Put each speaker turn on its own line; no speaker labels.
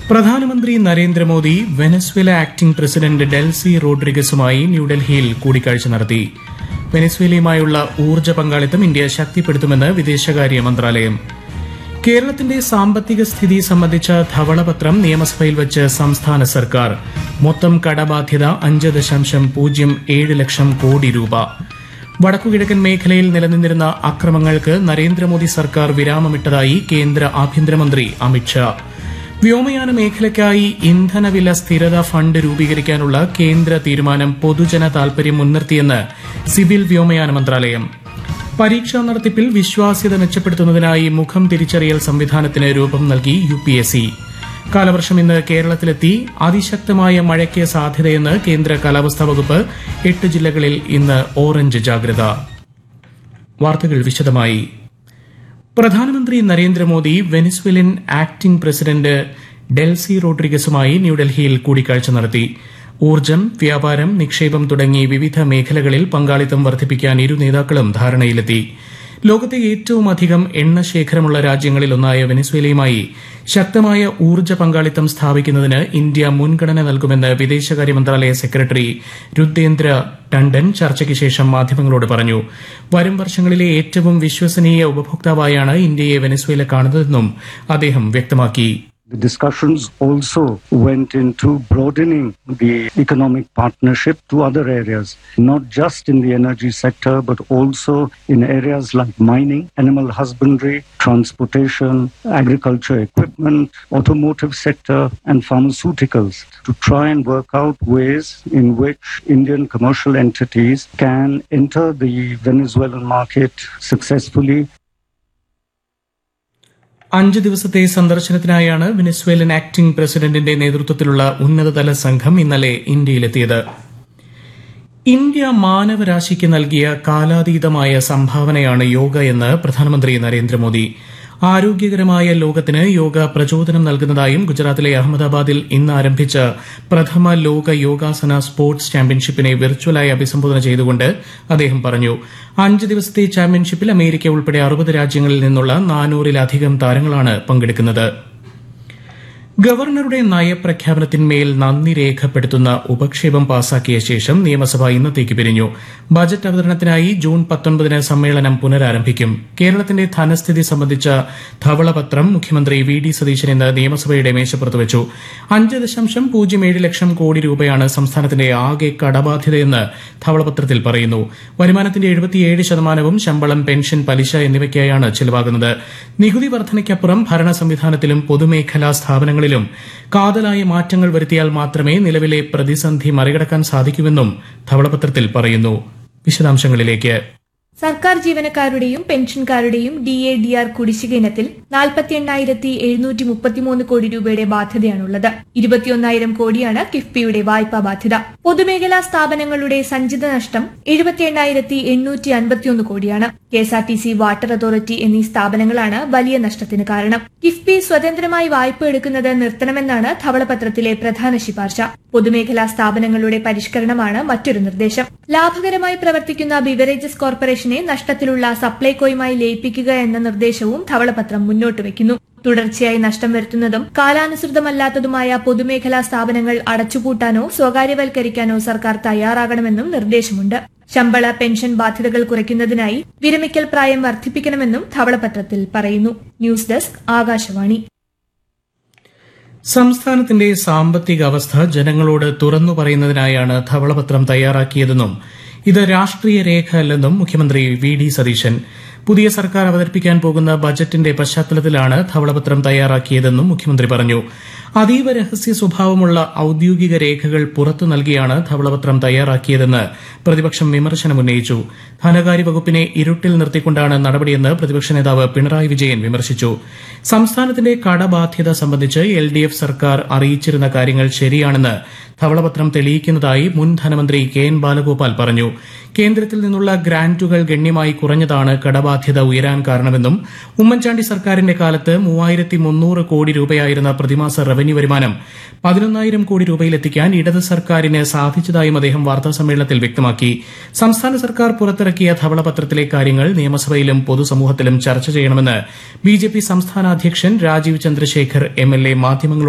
പ്രധാനമന്ത്രി Narendra Modi Venezuela acting president Delcy റോഡ്രിഗസുമായി ന്യൂഡൽഹിയിൽ കൂടിക്കാഴ്ച നടത്തി വെനസ്വേലയുമായുള്ള ഊർജ്ജ പങ്കാളിത്തം ഇന്ത്യ ശക്തിപ്പെടുത്തുമെന്ന് വിദേശകാര്യ മന്ത്രാലയം കേരളത്തിന്റെ സാമ്പത്തിക സ്ഥിതി സംബന്ധിച്ച ധവളപത്രം നിയമസഭയിൽ വച്ച് സംസ്ഥാന സർക്കാർ മൊത്തം കടബാധ്യത അഞ്ച് ദശാംശം പൂജ്യം ഏഴ് ലക്ഷം കോടി രൂപ വടക്കുകിഴക്കൻ മേഖലയിൽ നിലനിന്നിരുന്ന അക്രമങ്ങൾക്ക് നരേന്ദ്രമോദി സർക്കാർ വിരാമമിട്ടതായി കേന്ദ്ര ആഭ്യന്തരമന്ത്രി അമിത്ഷാ വ്യോമയാന മേഖലയ്ക്കായി ഇന്ധനവില സ്ഥിരത ഫണ്ട് രൂപീകരിക്കാനുള്ള കേന്ദ്ര തീരുമാനം പൊതുജന താൽപര്യം മുൻനിർത്തിയെന്ന് സിവിൽ വ്യോമയാന മന്ത്രാലയം പരീക്ഷാ നടത്തിപ്പിൽ വിശ്വാസ്യത മെച്ചപ്പെടുത്തുന്നതിനായി മുഖം തിരിച്ചറിയൽ സംവിധാനത്തിന് രൂപം നൽകി യു പി എസ് സി കാലവർഷം ഇന്ന് കേരളത്തിലെത്തി അതിശക്തമായ മഴയ്ക്ക് സാധ്യതയെന്ന് കേന്ദ്ര കാലാവസ്ഥാ വകുപ്പ് എട്ട് ജില്ലകളിൽ ഇന്ന് ഓറഞ്ച് ജാഗ്രത വാർത്തകൾ വിശദമായി പ്രധാനമന്ത്രി Narendra Modi Venezuelan acting president Delcy റോഡ്രിഗസുമായി ന്യൂഡൽഹിയിൽ കൂടിക്കാഴ്ച നടത്തി ഊർജ്ജം വ്യാപാരം നിക്ഷേപം തുടങ്ങി വിവിധ മേഖലകളിൽ പങ്കാളിത്തം വർദ്ധിപ്പിക്കാൻ ഇരു നേതാക്കളും ധാരണയിലെത്തി ലോകത്തെ ഏറ്റവും അധികം എണ്ണ ശേഖരമുള്ള രാജ്യങ്ങളിലൊന്നായ വെനിസ്വേലയുമായി ശക്തമായ ഊർജ്ജ പങ്കാളിത്തം സ്ഥാപിക്കുന്നതിന് ഇന്ത്യ മുൻഗണന നൽകുമെന്ന് വിദേശകാര്യ മന്ത്രാലയ സെക്രട്ടറി രുദ്ദേന്ദ്ര ടണ്ടൻ ചർച്ചയ്ക്ക് ശേഷം മാധ്യമങ്ങളോട് പറഞ്ഞു വരും വർഷങ്ങളിലെ ഏറ്റവും വിശ്വസനീയ ഉപഭോക്താവായാണ് ഇന്ത്യയെ വെനസ്വേല കാണുന്നതെന്നും അദ്ദേഹം വ്യക്തമാക്കി
The discussions also went into broadening the economic partnership to other areas, not just in the energy sector, but also in areas like mining, animal husbandry, transportation, agriculture equipment, automotive sector, and pharmaceuticals to try and work out ways in which Indian commercial entities can enter the Venezuelan market successfully
അഞ്ച് ദിവസത്തെ സന്ദർശനത്തിനായാണ് Venezuelan acting പ്രസിഡന്റിന്റെ നേതൃത്വത്തിലുള്ള ഉന്നതതല സംഘം ഇന്നലെ ഇന്ത്യയിലെത്തിയത് India മാനവരാശിക്ക് നൽകിയ കാലാതീതമായ സംഭാവനയാണ് യോഗ എന്ന് പ്രധാനമന്ത്രി നരേന്ദ്രമോദി ആരോഗ്യകരമായ ലോകത്തിന് യോഗ പ്രചോദനം നൽകുന്നതായും ഗുജറാത്തിലെ അഹമ്മദാബാദിൽ ഇന്ന് ആരംഭിച്ച പ്രഥമ ലോക യോഗാസന സ്പോർട്സ് ചാമ്പ്യൻഷിപ്പിനെ വെർച്വലായി അഭിസംബോധന ചെയ്തുകൊണ്ട് അദ്ദേഹം പറഞ്ഞു അഞ്ച് ദിവസത്തെ ചാമ്പ്യൻഷിപ്പിൽ അമേരിക്ക ഉൾപ്പെടെ അറുപത് രാജ്യങ്ങളിൽ നിന്നുള്ള നാനൂറിലധികം താരങ്ങളാണ് പങ്കെടുക്കുന്നത് ഗവർണറുടെ നയപ്രഖ്യാപനത്തിന്മേൽ നന്ദി രേഖപ്പെടുത്തുന്ന ഉപക്ഷേപം പാസാക്കിയ ശേഷം നിയമസഭ ഇന്നത്തേക്ക് പിരിഞ്ഞു ബജറ്റ് അവതരണത്തിനായി ജൂൺ പത്തൊൻപതിന് സമ്മേളനം പുനരാരംഭിക്കും കേരളത്തിന്റെ ധനസ്ഥിതി സംബന്ധിച്ച ധവളപത്രം മുഖ്യമന്ത്രി വി ഡി സതീശൻ ഇന്ന് നിയമസഭയുടെ മേശപ്പുറത്ത് വെച്ചു അഞ്ച് ദശാംശം പൂജ്യം ഏഴ് ലക്ഷം കോടി രൂപയാണ് സംസ്ഥാനത്തിന്റെ ആകെ കടബാധ്യതയെന്ന് ധവളപത്രത്തിൽ പറയുന്നു വരുമാനത്തിന്റെ എഴുപത്തിയേഴ് ശതമാനവും ശമ്പളം പെൻഷൻ പലിശ എന്നിവയ്ക്കായാണ് ചെലവാകുന്നത് നികുതി വർധനയ്ക്കപ്പുറം ഭരണ സംവിധാനത്തിലും പൊതുമേഖലാ സ്ഥാപനങ്ങളിലും കാതലായ മാറ്റങ്ങൾ വരുത്തിയാൽ മാത്രമേ നിലവിലെ പ്രതിസന്ധി മറികടക്കാൻ സാധിക്കൂവെന്നും ധവളപത്രത്തിൽ പറയുന്നു വിശദാംശങ്ങളിലേക്ക്
സർക്കാർ ജീവനക്കാരുടെയും പെൻഷൻകാരുടെയും ഡി എ ഡി ആർ കുടിശ്ശിക ഇനത്തിൽ നാൽപ്പത്തി എണ്ണായിരത്തി എഴുന്നൂറ്റി മുപ്പത്തിമൂന്ന് കോടി രൂപയുടെ ബാധ്യതയാണുള്ളത് ഇരുപത്തിയൊന്നായിരം കോടിയാണ് കിഫ്ബിയുടെ വായ്പാ ബാധ്യത പൊതുമേഖലാ സ്ഥാപനങ്ങളുടെ സഞ്ചിത നഷ്ടം എഴുപത്തി എണ്ണായിരത്തി എണ്ണൂറ്റി അൻപത്തിയൊന്ന് കോടിയാണ് K S R T C water authority എന്നീ സ്ഥാപനങ്ങളാണ് വലിയ നഷ്ടത്തിന് കാരണം കിഫ്ബി സ്വതന്ത്രമായി വായ്പ എടുക്കുന്നത് നിർത്തണമെന്നാണ് ധവളപത്രത്തിലെ പ്രധാന ശുപാർശ പൊതുമേഖലാ സ്ഥാപനങ്ങളുടെ പരിഷ്കരണമാണ് മറ്റൊരു നിർദ്ദേശം ലാഭകരമായി പ്രവർത്തിക്കുന്ന ബിവറേജസ് കോർപ്പറേഷനെ നഷ്ടത്തിലുള്ള സപ്ലൈകോയുമായി ലയിപ്പിക്കുക എന്ന നിർദ്ദേശവും ധവളപത്രം മുന്നോട്ട് വയ്ക്കുന്നു തുടർച്ചയായി നഷ്ടം വരുത്തുന്നതും കാലാനുസൃതമല്ലാത്തതുമായ പൊതുമേഖലാ സ്ഥാപനങ്ങൾ അടച്ചുപൂട്ടാനോ സ്വകാര്യവൽക്കരിക്കാനോ സർക്കാർ തയ്യാറാകണമെന്നും നിർദ്ദേശമുണ്ട് ശമ്പള പെൻഷൻ ബാധ്യതകൾ കുറയ്ക്കുന്നതിനായി വിരമിക്കൽ പ്രായം വർദ്ധിപ്പിക്കണമെന്നും ധവളപത്രത്തിൽ പറയുന്നു ന്യൂസ് ഡെസ്ക് ആകാശവാണി
സംസ്ഥാനത്തിന്റെ സാമ്പത്തിക അവസ്ഥ ജനങ്ങളോട് തുറന്നു പറയുന്നതിനായാണ് ധവളപത്രം തയ്യാറാക്കിയതെന്നും ഇത് രാഷ്ട്രീയ രേഖ അല്ലെന്നും മുഖ്യമന്ത്രി വി ഡി സതീശൻ പുതിയ സർക്കാർ അവതരിപ്പിക്കാൻ പോകുന്ന ബജറ്റിന്റെ പശ്ചാത്തലത്തിലാണ് ധവളപത്രം തയ്യാറാക്കിയതെന്നും മുഖ്യമന്ത്രി പറഞ്ഞു അതീവ രഹസ്യ സ്വഭാവമുള്ള ഔദ്യോഗിക രേഖകൾ പുറത്തു നൽകിയാണ് ധവളപത്രം തയ്യാറാക്കിയതെന്ന് പ്രതിപക്ഷം വിമർശനമുന്നയിച്ചു ധനകാര്യ വകുപ്പിനെ ഇരുട്ടിൽ നിർത്തിക്കൊണ്ടാണ് നടപടിയെന്ന് പ്രതിപക്ഷ നേതാവ് പിണറായി വിജയൻ വിമർശിച്ചു സംസ്ഥാനത്തിന്റെ കടബാധ്യത സംബന്ധിച്ച് എൽ ഡി എഫ് സർക്കാർ അറിയിച്ചിരുന്ന കാര്യങ്ങൾ ശരിയാണെന്ന് ധവളപത്രം തെളിയിക്കുന്നതായി മുൻ ധനമന്ത്രി കെ എൻ ബാലഗോപാൽ പറഞ്ഞു കേന്ദ്രത്തിൽ നിന്നുള്ള ഗ്രാന്റുകൾ ഗണ്യമായി കുറഞ്ഞതാണ് കടബാധ്യത ഉയരാൻ കാരണമെന്നും ഉമ്മൻചാണ്ടി സർക്കാരിന്റെ കാലത്ത് മൂവായിരത്തി മുന്നൂറ് കോടി രൂപയായിരുന്ന പ്രതിമാസ റവന്യൂ വരുമാനം പതിനൊന്നായിരം കോടി രൂപയിലെത്തിക്കാൻ ഇടത് സർക്കാരിന് സാധിച്ചതായും അദ്ദേഹം വാർത്താസമ്മേളനത്തിൽ വ്യക്തമാക്കി സംസ്ഥാന സർക്കാർ പുറത്തിറക്കിയ ധവളപത്രത്തിലെ കാര്യങ്ങൾ നിയമസഭയിലും പൊതുസമൂഹത്തിലും ചർച്ച ചെയ്യണമെന്ന് ബിജെപി സംസ്ഥാന അധ്യക്ഷൻ രാജീവ് ചന്ദ്രശേഖർ എംഎൽഎ മാധ്യമങ്ങളോട്